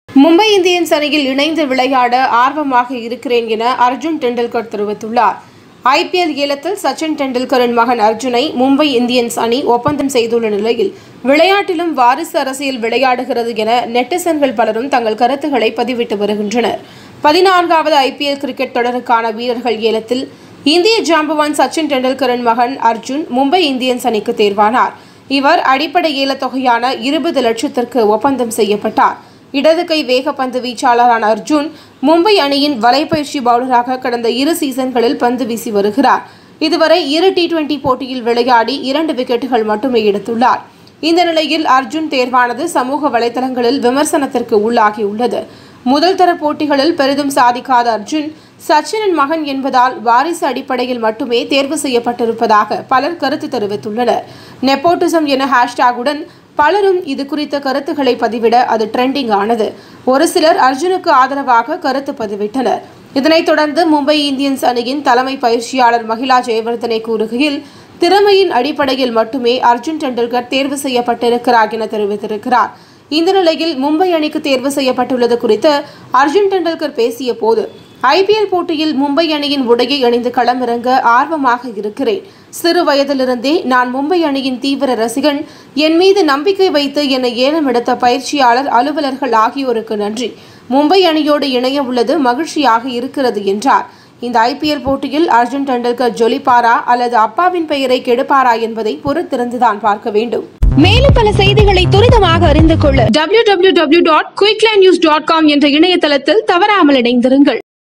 Mumbai Indians அணியில் இணைந்து விளையாட ஆர்வமாக இருக்கிறேன் என அர்ஜுன் டெண்டுல்கர் தெரிவித்துள்ளார் ஐபிஎல் ஏலத்தில் சச்சின் டெண்டுல்கரின் மகன் அர்ஜுனை மும்பை இந்தியன்ஸ் அணி ஒப்பந்தம் செய்துள்ள நிலையில் விளையாட்டிலும் வாரிசு அரசியல் விளையாடுகிறது என நெட்டிசன்கள் பலரும் தங்கள் கருத்துக்களை பதிவிட்டு வருகின்றனர் பதினான்காவது ஐபிஎல் கிரிக்கெட் தொடருக்கான வீரர்கள் ஏலத்தில் இந்திய ஜாம்பவான் சச்சின் டெண்டுல்கரின் மகன் அர்ஜுன் மும்பை இந்தியன்ஸ் அணிக்கு தேர்வானார் இவர் அடிப்படை ஏலத்தொகையான இருபது லட்சத்திற்கு ஒப்பந்தம் செய்யப்பட்டார் இடது கை வேகப்பந்து வீச்சாளரான அர்ஜுன் மும்பை அணியின் வலைப்பயிற்சி பவுலராக கடந்த இரு சீசன்களில் பந்து வீசி வருகிறார் இதுவரை இரு டி டுவெண்டி போட்டியில் விளையாடி இரண்டு விக்கெட்டுகள் மட்டுமே எடுத்துள்ளார் இந்த நிலையில் அர்ஜுன் தேர்வானது சமூக வலைதளங்களில் விமர்சனத்திற்கு உள்ளாகியுள்ளது முதல் தர போட்டிகளில் பெரிதும் சாதிக்காத அர்ஜுன் சச்சினின் மகன் என்பதால் வாரிசு அடிப்படையில் மட்டுமே தேர்வு செய்யப்பட்டிருப்பதாக பலர் கருத்து தெரிவித்துள்ளனர் நெப்போட்டிசம் என ஹேஷ்டேகுடன் பலரும் இது குறித்த கருத்துக்களை பதிவிட அது ட்ரெண்டிங் ஆனது ஒரு சிலர் அர்ஜுனுக்கு ஆதரவாக கருத்து பதிவிட்டனர் இதனைத் தொடர்ந்து மும்பை இந்தியன்ஸ் அணியின் தலைமை பயிற்சியாளர் மகிழா ஜெயவர்தனை கூறுகையில் திறமையின் அடிப்படையில் மட்டுமே அர்ஜுன் டெண்டுல்கர் தேர்வு செய்யப்பட்டிருக்கிறார் என தெரிவித்திருக்கிறார் இந்த நிலையில் மும்பை அணிக்கு தேர்வு செய்யப்பட்டுள்ளது குறித்து அர்ஜுன் டெண்டுல்கர் பேசிய போது ஐபிஎல் போட்டியில் மும்பை அணியின் உடையை அணிந்து களமிறங்க ஆர்வமாக இருக்கிறேன் சிறு வயதிலிருந்தே நான் மும்பை அணியின் தீவிர ரசிகன் என் மீது நம்பிக்கை வைத்து என்னை ஏலம் எடுத்த பயிற்சியாளர் அலுவலர்கள் ஆகியோருக்கு நன்றி மும்பை அணியோடு இணைய உள்ளது மகிழ்ச்சியாக இருக்கிறது என்றார் இந்த ஐபிஎல் போட்டியில் அர்ஜுன் டெண்டுல்கர் ஜொலிப்பாரா அல்லது அப்பாவின் பெயரை கெடுப்பாரா என்பதை பொறுத்திருந்துதான் பார்க்க வேண்டும் மேலும் பல செய்திகளை துரிதமாக அறிந்து கொள்ள www.quicklindnews.com என்ற இணையதளத்தில் தவறாமல் இணைந்திருங்கள்